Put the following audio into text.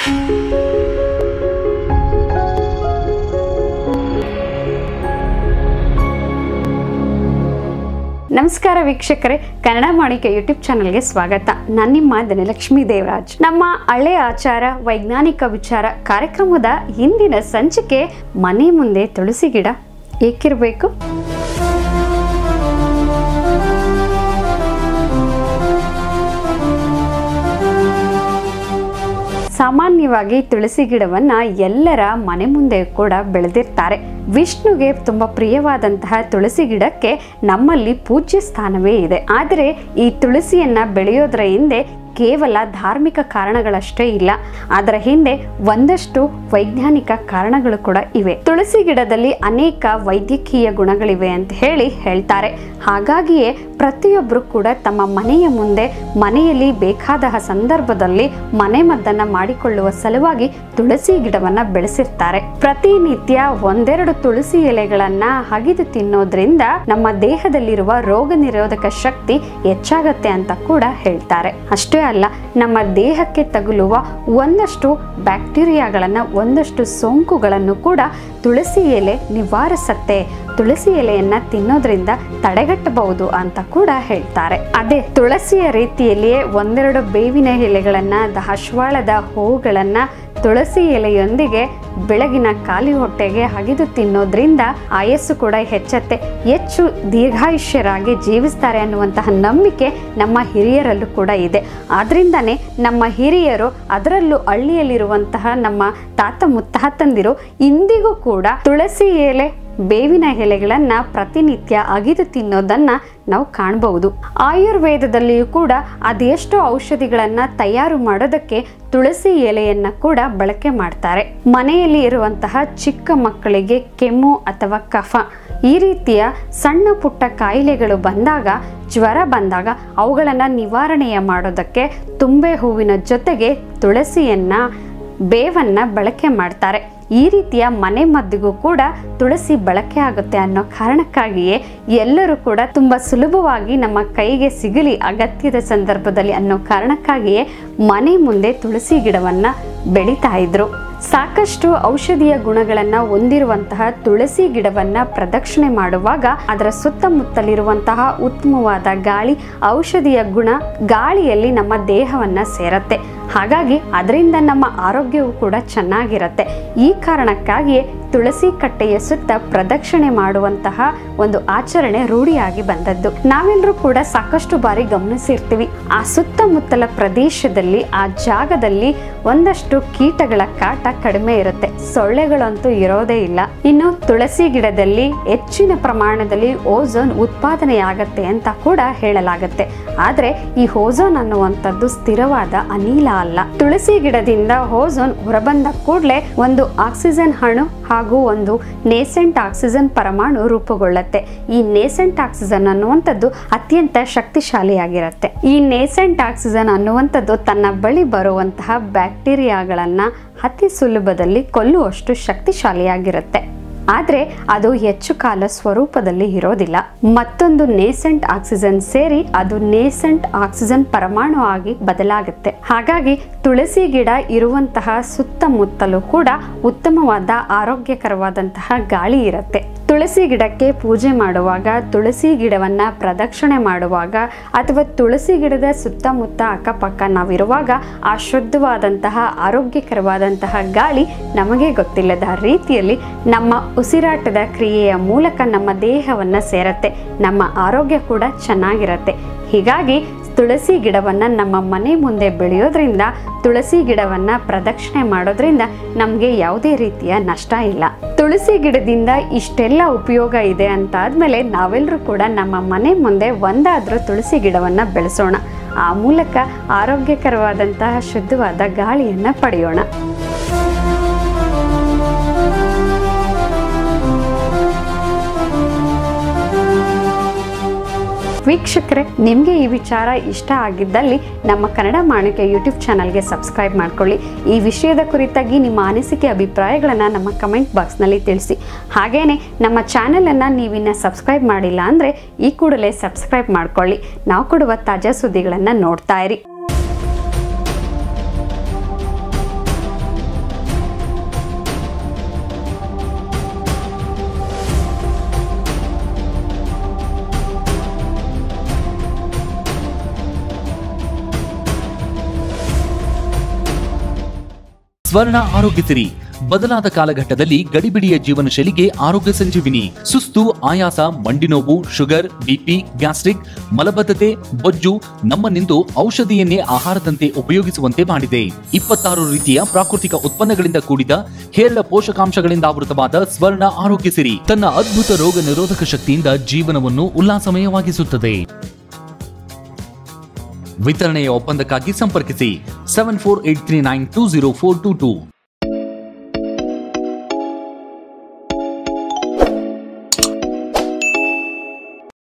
ನಮಸ್ಕಾರ ವೀಕ್ಷಕರೇ ಕನ್ನಡ ಮಾಣಿಕೆ ಯೂಟ್ಯೂಬ್ ಚಾನಲ್ಗೆ ಸ್ವಾಗತ ನಾನು ನಿಮ್ಮ ಧನಲಕ್ಷ್ಮಿ ದೇವರಾಜ್ ನಮ್ಮ ಹಳೆ ಆಚಾರ ವೈಜ್ಞಾನಿಕ ವಿಚಾರ ಕಾರ್ಯಕ್ರಮದ ಹಿಂದಿನ ಸಂಚಿಕೆ ಮನೆ ಮುಂದೆ ತುಳಸಿ ಗಿಡ ಏಕಿರಬೇಕು ಸಾಮಾನ್ಯವಾಗಿ ತುಳಸಿ ಗಿಡವನ್ನ ಎಲ್ಲರ ಮನೆ ಮುಂದೆ ಕೂಡ ಬೆಳೆದಿರ್ತಾರೆ ವಿಷ್ಣುಗೆ ತುಂಬಾ ಪ್ರಿಯವಾದಂತಹ ತುಳಸಿ ಗಿಡಕ್ಕೆ ನಮ್ಮಲ್ಲಿ ಪೂಜ್ಯ ಸ್ಥಾನವೇ ಇದೆ ಆದರೆ ಈ ತುಳಸಿಯನ್ನ ಬೆಳೆಯೋದರ ಹಿಂದೆ ಕೇವಲ ಧಾರ್ಮಿಕ ಕಾರಣಗಳಷ್ಟೇ ಇಲ್ಲ ಅದರ ಹಿಂದೆ ಒಂದಷ್ಟು ವೈಜ್ಞಾನಿಕ ಕಾರಣಗಳು ಕೂಡ ಇವೆ ತುಳಸಿ ಗಿಡದಲ್ಲಿ ಅನೇಕ ವೈದ್ಯಕೀಯ ಗುಣಗಳಿವೆ ಅಂತ ಹೇಳಿ ಹೇಳ್ತಾರೆ ಹಾಗಾಗಿಯೇ ಪ್ರತಿಯೊಬ್ಬರು ಕೂಡ ತಮ್ಮ ಮನೆಯ ಮುಂದೆ ಮನೆಯಲ್ಲಿ ಬೇಕಾದ ಸಂದರ್ಭದಲ್ಲಿ ಮನೆ ಮದ್ದನ್ನ ಮಾಡಿಕೊಳ್ಳುವ ಸಲುವಾಗಿ ತುಳಸಿ ಗಿಡವನ್ನ ಬೆಳೆಸಿರ್ತಾರೆ ಪ್ರತಿನಿತ್ಯ ಒಂದೆರಡು ತುಳಸಿ ಎಲೆಗಳನ್ನ ಹಗಿದು ತಿನ್ನೋದ್ರಿಂದ ನಮ್ಮ ದೇಹದಲ್ಲಿರುವ ರೋಗ ನಿರೋಧಕ ಶಕ್ತಿ ಹೆಚ್ಚಾಗತ್ತೆ ಅಂತ ಕೂಡ ಹೇಳ್ತಾರೆ ಅಷ್ಟೇ ಅಲ್ಲ ನಮ್ಮ ದೇಹಕ್ಕೆ ತಗುಲುವ ಒಂದಷ್ಟು ಬ್ಯಾಕ್ಟೀರಿಯಾಗಳನ್ನ ಒಂದಷ್ಟು ಸೋಂಕುಗಳನ್ನು ಕೂಡ ತುಳಸಿ ಎಲೆ ನಿವಾರಿಸತ್ತೆ ತುಳಸಿ ಎಲೆಯನ್ನ ತಿನ್ನೋದ್ರಿಂದ ತಡೆಗಟ್ಟಬಹುದು ಅಂತ ಕೂಡ ಹೇಳ್ತಾರೆ ಅದೇ ತುಳಸಿಯ ರೀತಿಯಲ್ಲಿಯೇ ಒಂದೆರಡು ಬೇವಿನ ಎಲೆಗಳನ್ನ ದಾಸವಾಳದ ಹೂಗಳನ್ನ ತುಳಸಿ ಎಲೆಯೊಂದಿಗೆ ಬೆಳಗಿನ ಖಾಲಿ ಹೊಟ್ಟೆಗೆ ಹಗಿದು ತಿನ್ನೋದ್ರಿಂದ ಆಯಸ್ಸು ಕೂಡ ಹೆಚ್ಚತ್ತೆ ಹೆಚ್ಚು ದೀರ್ಘಾಯುಷ್ಯರಾಗಿ ಜೀವಿಸ್ತಾರೆ ಅನ್ನುವಂತಹ ನಂಬಿಕೆ ನಮ್ಮ ಹಿರಿಯರಲ್ಲೂ ಕೂಡ ಇದೆ ಆದ್ರಿಂದಾನೇ ನಮ್ಮ ಹಿರಿಯರು ಅದರಲ್ಲೂ ಹಳ್ಳಿಯಲ್ಲಿರುವಂತಹ ನಮ್ಮ ತಾತ ಮುತ್ತಾತಂದಿರು ಇಂದಿಗೂ ಕೂಡ ತುಳಸಿ ಎಲೆ ಬೇವಿನ ಎಲೆಗಳನ್ನ ಪ್ರತಿನಿತ್ಯ ಅಗಿದು ತಿನ್ನೋದನ್ನ ನಾವು ಕಾಣಬಹುದು ಆಯುರ್ವೇದದಲ್ಲಿಯೂ ಕೂಡ ಅದೆಷ್ಟೋ ಔಷಧಿಗಳನ್ನ ತಯಾರು ಮಾಡೋದಕ್ಕೆ ತುಳಸಿ ಎಲೆಯನ್ನ ಕೂಡ ಬಳಕೆ ಮಾಡ್ತಾರೆ ಮನೆಯಲ್ಲಿ ಇರುವಂತಹ ಚಿಕ್ಕ ಮಕ್ಕಳಿಗೆ ಕೆಮ್ಮು ಅಥವಾ ಕಫ ಈ ರೀತಿಯ ಸಣ್ಣ ಪುಟ್ಟ ಕಾಯಿಲೆಗಳು ಬಂದಾಗ ಜ್ವರ ಬಂದಾಗ ಅವುಗಳನ್ನು ನಿವಾರಣೆಯ ಮಾಡೋದಕ್ಕೆ ತುಂಬೆ ಹೂವಿನ ಜೊತೆಗೆ ತುಳಸಿಯನ್ನ ಬೇವನ್ನ ಬಳಕೆ ಮಾಡ್ತಾರೆ ಈ ರೀತಿಯ ಮನೆ ಮದ್ದಿಗೂ ಕೂಡ ತುಳಸಿ ಬಳಕೆ ಆಗುತ್ತೆ ಅನ್ನೋ ಕಾರಣಕ್ಕಾಗಿಯೇ ಎಲ್ಲರೂ ಕೂಡ ತುಂಬ ಸುಲಭವಾಗಿ ನಮ್ಮ ಕೈಗೆ ಸಿಗಲಿ ಅಗತ್ಯದ ಸಂದರ್ಭದಲ್ಲಿ ಅನ್ನೋ ಕಾರಣಕ್ಕಾಗಿಯೇ ಮನೆ ಮುಂದೆ ತುಳಸಿ ಗಿಡವನ್ನ ಬೆಳೀತಾ ಇದ್ರು ಸಾಕಷ್ಟು ಔಷಧೀಯ ಗುಣಗಳನ್ನ ಹೊಂದಿರುವಂತಹ ತುಳಸಿ ಗಿಡವನ್ನ ಪ್ರದಕ್ಷಿಣೆ ಮಾಡುವಾಗ ಅದರ ಸುತ್ತಮುತ್ತಲಿರುವಂತಹ ಉತ್ತಮವಾದ ಗಾಳಿ ಔಷಧಿಯ ಗುಣ ಗಾಳಿಯಲ್ಲಿ ನಮ್ಮ ದೇಹವನ್ನ ಸೇರತ್ತೆ ಹಾಗಾಗಿ ಅದರಿಂದ ನಮ್ಮ ಆರೋಗ್ಯವು ಕೂಡ ಚೆನ್ನಾಗಿರುತ್ತೆ ಈ ಕಾರಣಕ್ಕಾಗಿಯೇ ತುಳಸಿ ಕಟ್ಟೆಯ ಸುತ್ತ ಪ್ರದಕ್ಷಿಣೆ ಮಾಡುವಂತಹ ಒಂದು ಆಚರಣೆ ರೂಢಿಯಾಗಿ ಬಂದದ್ದು ನಾವೆಲ್ಲರೂ ಕೂಡ ಸಾಕಷ್ಟು ಬಾರಿ ಗಮನಿಸಿರ್ತೀವಿ ಆ ಸುತ್ತಮುತ್ತಲ ಪ್ರದೇಶದಲ್ಲಿ ಆ ಜಾಗದಲ್ಲಿ ಒಂದಷ್ಟು ಕೀಟಗಳ ಕಾಟ ಕಡಿಮೆ ಇರುತ್ತೆ ಸೊಳ್ಳೆಗಳಂತೂ ಇರೋದೇ ಇಲ್ಲ ಇನ್ನು ತುಳಸಿ ಗಿಡದಲ್ಲಿ ಹೆಚ್ಚಿನ ಪ್ರಮಾಣದಲ್ಲಿ ಓಝೋನ್ ಉತ್ಪಾದನೆಯಾಗತ್ತೆ ಅಂತ ಕೂಡ ಹೇಳಲಾಗತ್ತೆ ಆದ್ರೆ ಈ ಓಝೋನ್ ಅನ್ನುವಂಥದ್ದು ಸ್ಥಿರವಾದ ಅನಿಲ ಅಲ್ಲ ತುಳಸಿ ಗಿಡದಿಂದ ಓಝೋನ್ ಹೊರಬಂದ ಕೂಡಲೇ ಒಂದು ಆಕ್ಸಿಜನ್ ಅಣು ಹಾಗೂ ಒಂದು ನೇಸೆಂಟ್ ಆಕ್ಸಿಜನ್ ಪರಮಾಣು ರೂಪುಗೊಳ್ಳುತ್ತೆ ಈ ನೇಸೆಂಟ್ ಆಕ್ಸಿಜನ್ ಅನ್ನುವಂಥದ್ದು ಅತ್ಯಂತ ಶಕ್ತಿಶಾಲಿಯಾಗಿರುತ್ತೆ ಈ ನೇಸೆಂಟ್ ಆಕ್ಸಿಜನ್ ಅನ್ನುವಂಥದ್ದು ತನ್ನ ಬಳಿ ಬರುವಂತಹ ಬ್ಯಾಕ್ಟೀರಿಯಾಗಳನ್ನ ಅತಿ ಸುಲಭದಲ್ಲಿ ಕೊಲ್ಲುವಷ್ಟು ಶಕ್ತಿಶಾಲಿಯಾಗಿರುತ್ತೆ ಆದರೆ ಅದು ಹೆಚ್ಚು ಕಾಲ ಸ್ವರೂಪದಲ್ಲಿ ಇರೋದಿಲ್ಲ ಮತ್ತೊಂದು ನೇಸೆಂಟ್ ಆಕ್ಸಿಜನ್ ಸೇರಿ ಅದು ನೇಸೆಂಟ್ ಆಕ್ಸಿಜನ್ ಪರಮಾಣು ಆಗಿ ಬದಲಾಗುತ್ತೆ ಹಾಗಾಗಿ ತುಳಸಿ ಗಿಡ ಇರುವಂತಹ ಸುತ್ತಮುತ್ತಲೂ ಕೂಡ ಉತ್ತಮವಾದ ಆರೋಗ್ಯಕರವಾದಂತಹ ಗಾಳಿ ಇರುತ್ತೆ ತುಳಸಿ ಗಿಡಕ್ಕೆ ಪೂಜೆ ಮಾಡುವಾಗ ತುಳಸಿ ಗಿಡವನ್ನ ಪ್ರದಕ್ಷಿಣೆ ಮಾಡುವಾಗ ಅಥವಾ ತುಳಸಿ ಗಿಡದ ಸುತ್ತಮುತ್ತ ಅಕ್ಕಪಕ್ಕ ನಾವಿರುವಾಗ ಆ ಶುದ್ಧವಾದಂತಹ ಆರೋಗ್ಯಕರವಾದಂತಹ ಗಾಳಿ ನಮಗೆ ಗೊತ್ತಿಲ್ಲದ ರೀತಿಯಲ್ಲಿ ನಮ್ಮ ಉಸಿರಾಟದ ಕ್ರಿಯೆಯ ಮೂಲಕ ನಮ್ಮ ದೇಹವನ್ನ ಸೇರತ್ತೆ ನಮ್ಮ ಆರೋಗ್ಯ ಕೂಡ ಚೆನ್ನಾಗಿರತ್ತೆ ಹೀಗಾಗಿ ತುಳಸಿ ಗಿಡವನ್ನ ನಮ್ಮ ಮನೆ ಮುಂದೆ ಬೆಳೆಯೋದ್ರಿಂದ ತುಳಸಿ ಗಿಡವನ್ನ ಪ್ರದಕ್ಷಿಣೆ ಮಾಡೋದ್ರಿಂದ ನಮಗೆ ಯಾವುದೇ ರೀತಿಯ ನಷ್ಟ ಇಲ್ಲ ತುಳಸಿ ಗಿಡದಿಂದ ಇಷ್ಟೆಲ್ಲ ಉಪಯೋಗ ಇದೆ ಅಂತ ಆದ್ಮೇಲೆ ನಾವೆಲ್ಲರೂ ಕೂಡ ನಮ್ಮ ಮನೆ ಮುಂದೆ ಒಂದಾದ್ರೂ ತುಳಸಿ ಗಿಡವನ್ನ ಬೆಳೆಸೋಣ ಆ ಮೂಲಕ ಆರೋಗ್ಯಕರವಾದಂತಹ ಶುದ್ಧವಾದ ಗಾಳಿಯನ್ನ ಪಡೆಯೋಣ ವೀಕ್ಷಕರೇ ನಿಮಗೆ ಈ ವಿಚಾರ ಇಷ್ಟ ಆಗಿದ್ದಲ್ಲಿ ನಮ್ಮ ಕನ್ನಡ ಮಾಣಿಕೆ ಯೂಟ್ಯೂಬ್ ಚಾನಲ್ಗೆ ಸಬ್ಸ್ಕ್ರೈಬ್ ಮಾಡ್ಕೊಳ್ಳಿ ಈ ವಿಷಯದ ಕುರಿತಾಗಿ ನಿಮ್ಮ ಅನಿಸಿಕೆ ಅಭಿಪ್ರಾಯಗಳನ್ನು ನಮ್ಮ ಕಮೆಂಟ್ ಬಾಕ್ಸ್ನಲ್ಲಿ ತಿಳಿಸಿ ಹಾಗೇನೆ ನಮ್ಮ ಚಾನಲನ್ನು ನೀವಿನ್ನ ಸಬ್ಸ್ಕ್ರೈಬ್ ಮಾಡಿಲ್ಲ ಅಂದರೆ ಈ ಕೂಡಲೇ ಸಬ್ಸ್ಕ್ರೈಬ್ ಮಾಡ್ಕೊಳ್ಳಿ ನಾವು ಕೊಡುವ ತಾಜಾ ಸುದ್ದಿಗಳನ್ನು ನೋಡ್ತಾ ಇರಿ ಸ್ವರ್ಣ ಆರೋಗ್ಯ ಸಿರಿ ಬದಲಾದ ಕಾಲಘಟ್ಟದಲ್ಲಿ ಗಡಿಬಿಡಿಯ ಜೀವನ ಶೈಲಿಗೆ ಆರೋಗ್ಯ ಸಂಜೀವಿನಿ ಸುಸ್ತು ಆಯಾಸ ಮಂಡಿನೋವು ಶುಗರ್ ಬಿಪಿ ಗ್ಯಾಸ್ಟ್ರಿಕ್ ಮಲಬದ್ಧತೆ ಬೊಜ್ಜು ನಮ್ಮನ್ನಿಂದು ಔಷಧಿಯನ್ನೇ ಆಹಾರದಂತೆ ಉಪಯೋಗಿಸುವಂತೆ ಮಾಡಿದೆ ಇಪ್ಪತ್ತಾರು ರೀತಿಯ ಪ್ರಾಕೃತಿಕ ಉತ್ಪನ್ನಗಳಿಂದ ಕೂಡಿದ ಹೇರಳ ಪೋಷಕಾಂಶಗಳಿಂದ ಆವೃತವಾದ ಸ್ವರ್ಣ ಆರೋಗ್ಯ ಸಿರಿ ತನ್ನ ಅದ್ಭುತ ರೋಗ ನಿರೋಧಕ ಶಕ್ತಿಯಿಂದ ಜೀವನವನ್ನು ಉಲ್ಲಾಸಮಯವಾಗಿಸುತ್ತದೆ ವಿತರಣೆಯ ಒಪ್ಪಂದಕ್ಕಾಗಿ ಸಂಪರ್ಕಿಸಿ seven four eight three nine two zero four two two